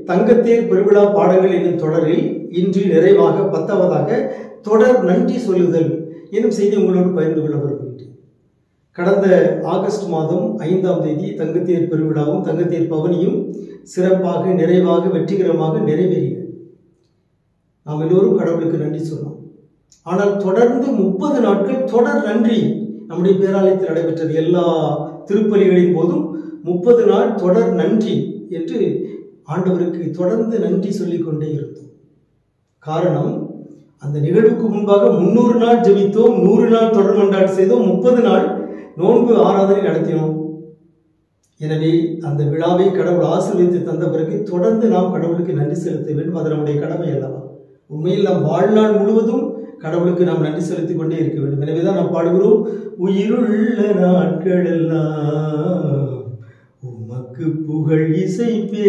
தங்கத்தேர் பெருவிழா பாடங்கள் என்னும் தொடரில் இன்று நிறைவாக பத்தாவதாக தொடர் நன்றி சொல்லுதல் என்னும் செய்தி உங்களோடு பகிர்ந்து கொள்ள விரும்புகின்றேன் கடந்த ஆகஸ்ட் மாதம் ஐந்தாம் தேதி தங்கத்தேர் பெருவிழாவும் தங்கத்தேர் பவனியும் சிறப்பாக நிறைவாக வெற்றிகரமாக நிறைவேறின நாம் எல்லோரும் கடவுளுக்கு நன்றி சொன்னோம் ஆனால் தொடர்ந்து முப்பது நாட்கள் தொடர் நன்றி நம்முடைய பேராலயத்தில் நடைபெற்றது எல்லா திருப்பலிகளின் போதும் முப்பது நாள் தொடர் நன்றி என்று ஆண்டவருக்கு தொடர்ந்து நன்றி சொல்லிக் கொண்டே இருந்தோம் காரணம் அந்த நிகழ்வுக்கு முன்பாக முன்னூறு நாள் ஜெபித்தோம் நூறு நாள் தொடர் மன்றாட்டு செய்தோம் முப்பது நாள் நோன்பு ஆராதனை நடத்தினோம் எனவே அந்த விழாவை கடவுள் ஆசீர்வதித்து தந்த பிறகு தொடர்ந்து நாம் கடவுளுக்கு நன்றி செலுத்த வேண்டும் அது நம்முடைய கடமை அல்லவா உண்மையில் நாம் வாழ்நாள் முழுவதும் கடவுளுக்கு நாம் நன்றி செலுத்திக் கொண்டே இருக்க வேண்டும் எனவேதான் நாம் பாடுகிறோம் உயிருள்ள நாட்கள் எல்லாம் உமக்கு புகழ் இசைப்பே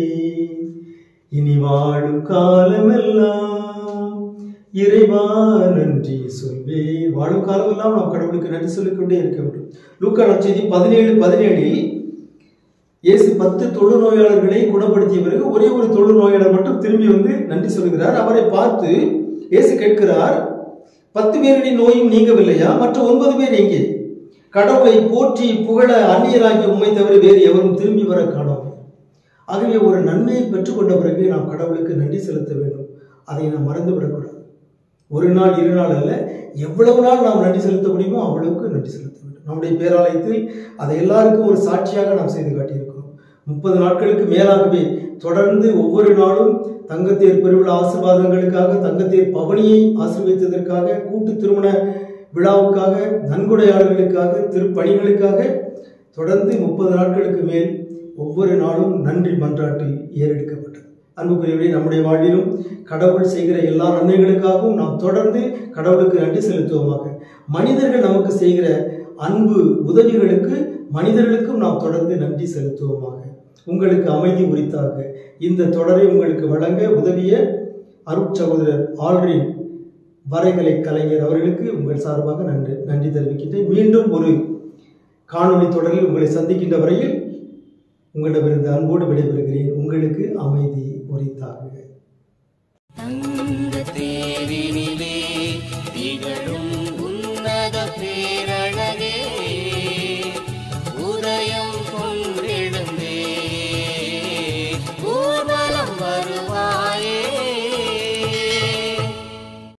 இனி வாழும் காலமெல்லாம் இறைவா நன்றி சொல்வே வாழும் காலமெல்லாம் நாம் கடவுளுக்கு நன்றி சொல்லிக்கொண்டே இருக்க வேண்டும் லூக்கா நற்செய்தி பதினேழு பதினேழில் இயேசு பத்து தொழுநோயாளர்களை குணப்படுத்திய பிறகு ஒரே ஒரு தொழுநோயாளர் மட்டும் திரும்பி வந்து நன்றி சொல்கிறார் அவரை பார்த்து இயேசு கேட்கிறார் பத்து பேரின் நோயும் நீங்கவில்லையா மற்ற ஒன்பது பேர் எங்கே கடவுளை போற்றி புகழ அந்நியராகிய உண்மை தவிர வேறு எவரும் திரும்பி வர காணோம் ஆகவே ஒரு நன்மையை பெற்றுக்கொண்ட பிறகு நாம் கடவுளுக்கு நன்றி செலுத்த வேண்டும் அதை நாம் மறந்து விடக்கூடாது ஒரு நாள் இரு நாள் அல்ல எவ்வளவு நாள் நாம் நன்றி செலுத்த முடியுமோ அவ்வளவுக்கு நன்றி செலுத்த வேண்டும் நம்முடைய பேராலயத்தில் அதை எல்லாருக்கும் ஒரு சாட்சியாக நாம் செய்து காட்டியிருக்கிறோம் முப்பது நாட்களுக்கு மேலாகவே தொடர்ந்து ஒவ்வொரு நாளும் தங்கத்தேர் பெருவிழா ஆசீர்வாதங்களுக்காக தங்கத்தேர் பவனியை ஆசீர்வதித்ததற்காக கூட்டு திருமண விழாவுக்காக நன்கொடையாளர்களுக்காக திருப்பணிகளுக்காக தொடர்ந்து முப்பது நாட்களுக்கு மேல் ஒவ்வொரு நாளும் நன்றி மன்றாட்டு ஏறெடுக்கப்பட்டது அன்புக்குரியவர்களே நம்முடைய வாழ்விலும் கடவுள் செய்கிற எல்லா நன்மைகளுக்காகவும் நாம் தொடர்ந்து கடவுளுக்கு நன்றி செலுத்துவோமாக மனிதர்கள் நமக்கு செய்கிற அன்பு உதவிகளுக்கு மனிதர்களுக்கும் நாம் தொடர்ந்து நன்றி செலுத்துவோமாக உங்களுக்கு அமைதி உரித்தாக இந்த தொடரை உங்களுக்கு வழங்க உதவிய அருட்சகோதரர் ஆல்ரின் வரைகலை கலைஞர் அவர்களுக்கு உங்கள் சார்பாக நன்றி நன்றி தெரிவிக்கின்றேன் மீண்டும் ஒரு காணொளி தொடரில் உங்களை சந்திக்கின்ற வரையில் உங்களிடமிருந்து அன்போடு விடைபெறுகிறேன் உங்களுக்கு அமைதி உரித்தாக தங்க தேரினிலே திகழும் உன்னத பேரழகே